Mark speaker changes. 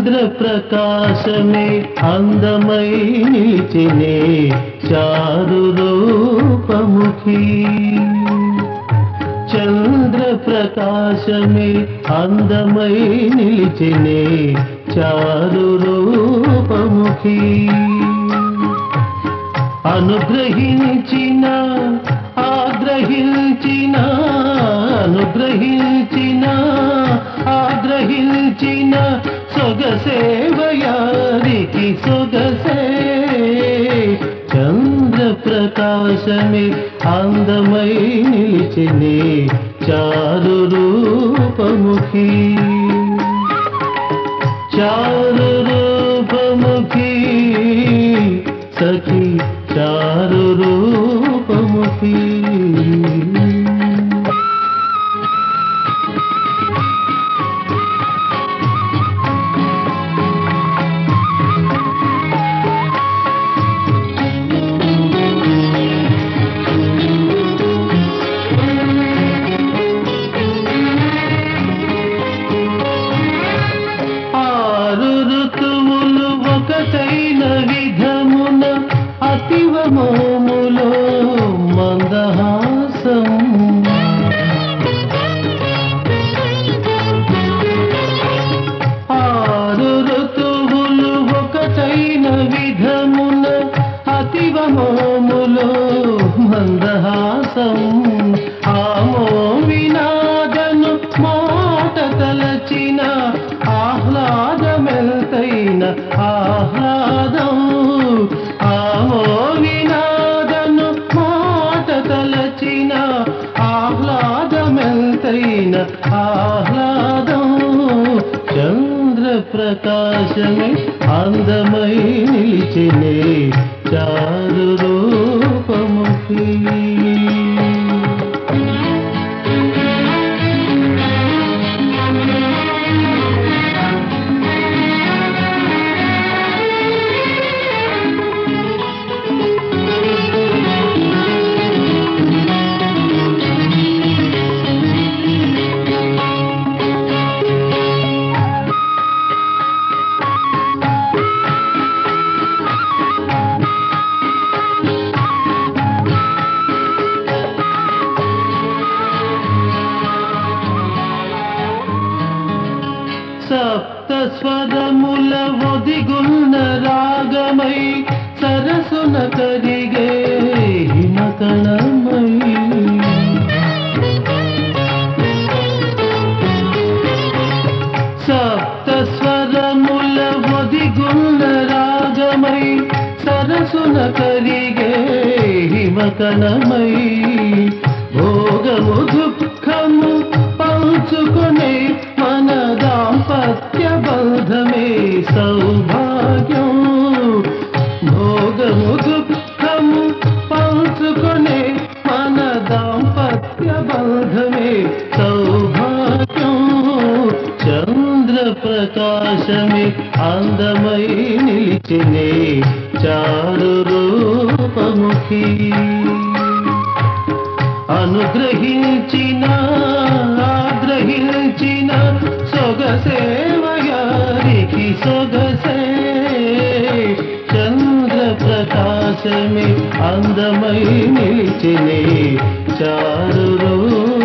Speaker 1: చంద్ర ప్రకాశమే అందమై నిలిచినే చారు రూపముఖి చంద్ర ప్రకాశమే అందమై నిలిచినే చారు రూపముఖి అనుగ్రహించిన ఆగ్రహించిన అనుగ్రహించిన ఆగ్రహించిన సొగసేవయారికి సొగసే చంద్ర ప్రకాశమే అందమై నిలిచినే చారు రూపముఖి చారు రూపముఖి సఖి చారు రూపముఖి ఆరు ఋతువులు ఒకటైన విధమున అతివ మోములో మందహాసం ఆరు ఋతువులు ఒకటైన విధమున అతివ మోములో మందహాసం ఆమో వినాదను మాట తలచిన ఆహ్లాదమెల్తైన ఆహ్లాదం ఆమో వినాదను మాట తలచిన ఆహ్లాదమెల్తైన ఆహ్లాదం చంద్ర ప్రకాశమే అందమై నిలిచినే చారు రూపముఖి సప్త స్వరముల ఒదిగున్న రాగమై సరసున కరిగే హిమకణమై సప్త స్వరముల ఒదిగున్న రాగమై సరసున కరిగే హిమకణమై భోగము దుఃఖము పంచుకునే మన దాంపత్య బంధమే సౌభాగ్యం భోగము దుఃఖము పంచుకునే మన దాంపత్య బంధమే సౌభాగ్యం చంద్ర ప్రకాశమే అందమై నిలిచినే చారు రూపముఖి అనుగ్రహించిన ఆగ్రహించిన సొగసేవయారికి సొగసే చంద్ర ప్రకాశమే అందమై నిలిచినే చారు రూపముఖి